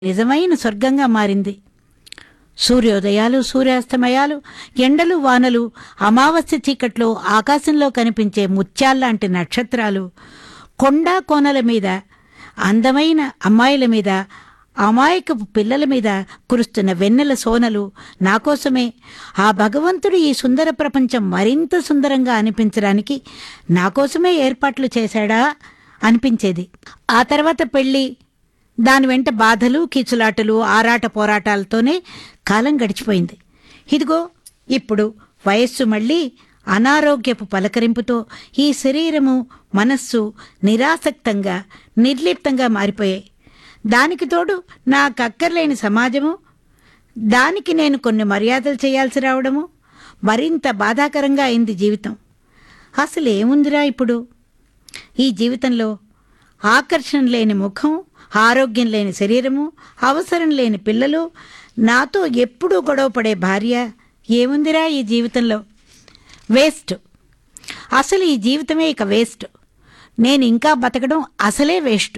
నిజమైన స్వర్గంగా మారింది సూర్యోదయాలు సూర్యాస్తమయాలు ఎండలు వానలు అమావాస్య చీకట్లో ఆకాశంలో కనిపించే ముత్యాల్లాంటి నక్షత్రాలు కొండా కోనల మీద అందమైన అమ్మాయిల మీద అమాయకపు పిల్లల మీద కురుస్తున్న వెన్నెల సోనలు నా కోసమే ఆ భగవంతుడు ఈ సుందర ప్రపంచం మరింత సుందరంగా అనిపించడానికి నా కోసమే ఏర్పాట్లు చేశాడా అనిపించేది ఆ తర్వాత పెళ్ళి దాని వెంట బాధలు కీచులాటలు ఆరాట పోరాటాలతోనే కాలం గడిచిపోయింది ఇదిగో ఇప్పుడు వయస్సు మళ్ళీ అనారోగ్యపు పలకరింపుతో ఈ శరీరము మనస్సు నిరాసక్తంగా నిర్లిప్తంగా మారిపోయాయి దానికి తోడు నాకు అక్కర్లేని సమాజము దానికి నేను కొన్ని మర్యాదలు చేయాల్సి రావడము మరింత బాధాకరంగా అయింది జీవితం అసలు ఏముందిరా ఇప్పుడు ఈ జీవితంలో ఆకర్షణ లేని ముఖం ఆరోగ్యం లేని శరీరము అవసరం లేని పిల్లలు నాతో ఎప్పుడూ గొడవపడే భార్య ఏముందిరా ఈ జీవితంలో వేస్ట్ అసలు ఈ జీవితమే ఇక వేస్ట్ నేను ఇంకా బతకడం అసలే వేస్ట్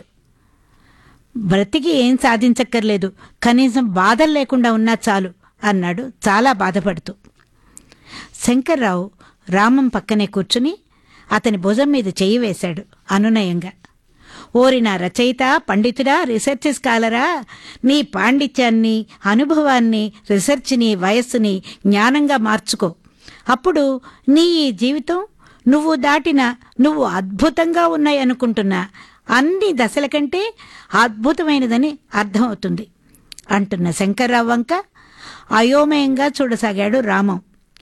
బ్రతికి ఏం సాధించక్కర్లేదు కనీసం బాధలు లేకుండా ఉన్నా చాలు అన్నాడు చాలా బాధపడుతూ శంకర్రావు రామం పక్కనే కూర్చుని అతని భుజం మీద చెయ్యి వేశాడు అనునయంగా ఓరి నా రచయిత పండితుడా రీసెర్చ్ స్కాలరా నీ పాండిత్యాన్ని అనుభవాన్ని రీసెర్చ్ని వయస్సుని జ్ఞానంగా మార్చుకో అప్పుడు నీ ఈ జీవితం నువ్వు దాటిన నువ్వు అద్భుతంగా ఉన్నాయనుకుంటున్న అన్ని దశల కంటే అద్భుతమైనదని అర్థమవుతుంది అంటున్న శంకర్రావు వంక అయోమయంగా చూడసాగాడు రామం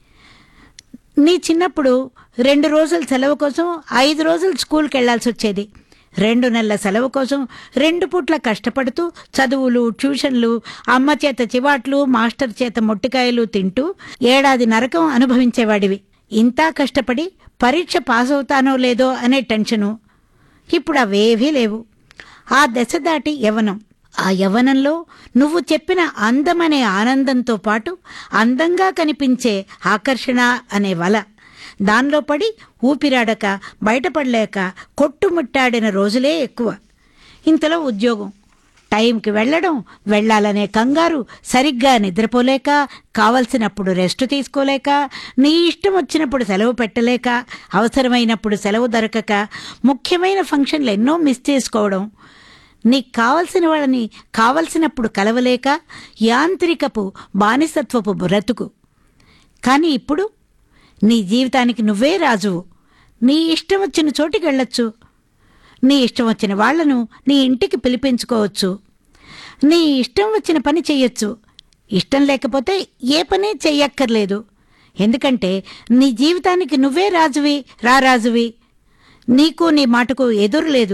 నీ చిన్నప్పుడు రెండు రోజుల సెలవు కోసం ఐదు రోజులు స్కూల్కి వెళ్లాల్సి వచ్చేది రెండు నెలల సెలవు కోసం రెండు పూట్ల కష్టపడుతూ చదువులు ట్యూషన్లు అమ్మ చేత చివాట్లు మాస్టర్ చేత మొట్టికాయలు తింటూ ఏడాది నరకం అనుభవించేవాడివి ఇంతా కష్టపడి పరీక్ష పాస్ అవుతానో లేదో అనే టెన్షను ఇప్పుడు అవేవీ లేవు ఆ దశ దాటి యవనం ఆ యవనంలో నువ్వు చెప్పిన అందమనే ఆనందంతో పాటు అందంగా కనిపించే ఆకర్షణ అనే వల దానిలో పడి ఊపిరాడక బయటపడలేక కొట్టుముట్టాడిన రోజులే ఎక్కువ ఇంతలో ఉద్యోగం టైంకి వెళ్ళడం వెళ్ళాలనే కంగారు సరిగ్గా నిద్రపోలేక కావలసినప్పుడు రెస్ట్ తీసుకోలేక నీ ఇష్టం వచ్చినప్పుడు సెలవు పెట్టలేక అవసరమైనప్పుడు సెలవు దొరకక ముఖ్యమైన ఫంక్షన్లు ఎన్నో మిస్ చేసుకోవడం నీకు కావలసిన వాళ్ళని కావలసినప్పుడు కలవలేక యాంత్రికపు బానిసత్వపు బ్రతుకు కానీ ఇప్పుడు నీ జీవితానికి నువ్వే రాజువు నీ ఇష్టం వచ్చిన చోటికి వెళ్ళొచ్చు నీ ఇష్టం వచ్చిన వాళ్లను నీ ఇంటికి పిలిపించుకోవచ్చు నీ ఇష్టం వచ్చిన పని చెయ్యొచ్చు ఇష్టం లేకపోతే ఏ పని చెయ్యక్కర్లేదు ఎందుకంటే నీ జీవితానికి నువ్వే రాజువి రారాజువి నీకు నీ మాటకు ఎదురు లేదు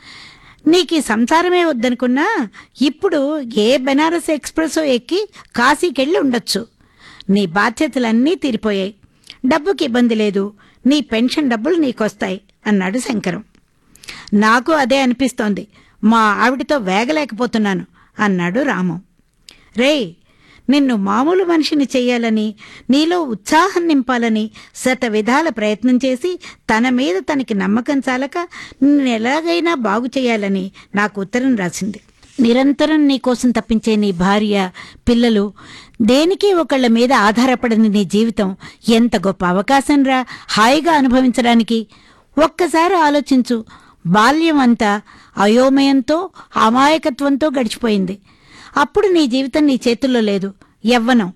నీకు ఈ సంసారమే వద్దనుకున్నా ఇప్పుడు ఏ బెనారస్ ఎక్స్ప్రెస్ ఎక్కి కాశీకెళ్ళి ఉండొచ్చు నీ బాధ్యతలన్నీ తీరిపోయాయి డబ్బుకి ఇబ్బంది లేదు నీ పెన్షన్ డబ్బులు నీకొస్తాయి అన్నాడు శంకరం నాకు అదే అనిపిస్తోంది మా ఆవిడతో వేగలేకపోతున్నాను అన్నాడు రామం రేయ్ నిన్ను మామూలు మనిషిని చెయ్యాలని నీలో ఉత్సాహం నింపాలని శత విధాల ప్రయత్నం చేసి తన మీద తనకి నమ్మకం చాలక నిన్ను ఎలాగైనా బాగు చేయాలని నాకు ఉత్తరం రాసింది నిరంతరం నీ కోసం తప్పించే నీ భార్య పిల్లలు దేనికి ఒకళ్ళ మీద ఆధారపడని నీ జీవితం ఎంత గొప్ప అవకాశం రా హాయిగా అనుభవించడానికి ఒక్కసారి ఆలోచించు బాల్యం అంతా అయోమయంతో అమాయకత్వంతో గడిచిపోయింది అప్పుడు నీ జీవితం నీ చేతుల్లో లేదు యవ్వనం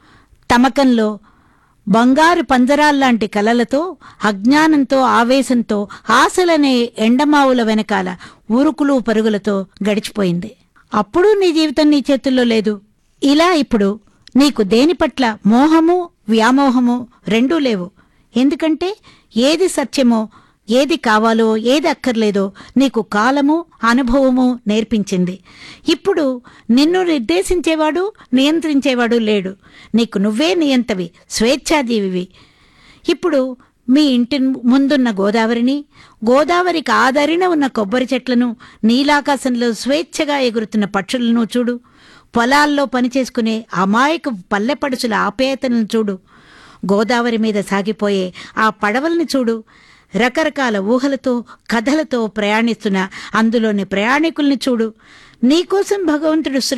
తమకంలో బంగారు పంజరాల్లాంటి కలలతో అజ్ఞానంతో ఆవేశంతో ఆశలనే ఎండమావుల వెనకాల ఉరుకులు పరుగులతో గడిచిపోయింది అప్పుడు నీ జీవితం నీ చేతుల్లో లేదు ఇలా ఇప్పుడు నీకు దేని పట్ల మోహము వ్యామోహము రెండూ లేవు ఎందుకంటే ఏది సత్యమో ఏది కావాలో ఏది అక్కర్లేదో నీకు కాలము అనుభవము నేర్పించింది ఇప్పుడు నిన్ను నిర్దేశించేవాడు నియంత్రించేవాడు లేడు నీకు నువ్వే నియంతవి స్వేచ్ఛాజీవివి ఇప్పుడు మీ ఇంటి ముందున్న గోదావరిని గోదావరికి ఆదరిన ఉన్న కొబ్బరి చెట్లను నీలాకాశంలో స్వేచ్ఛగా ఎగురుతున్న పక్షులను చూడు పొలాల్లో పనిచేసుకునే అమాయక పల్లెపడుచుల ఆప్యాయతలను చూడు గోదావరి మీద సాగిపోయే ఆ పడవల్ని చూడు రకరకాల ఊహలతో కథలతో ప్రయాణిస్తున్న అందులోని ప్రయాణికుల్ని చూడు నీకోసం భగవంతుడు సృష్టి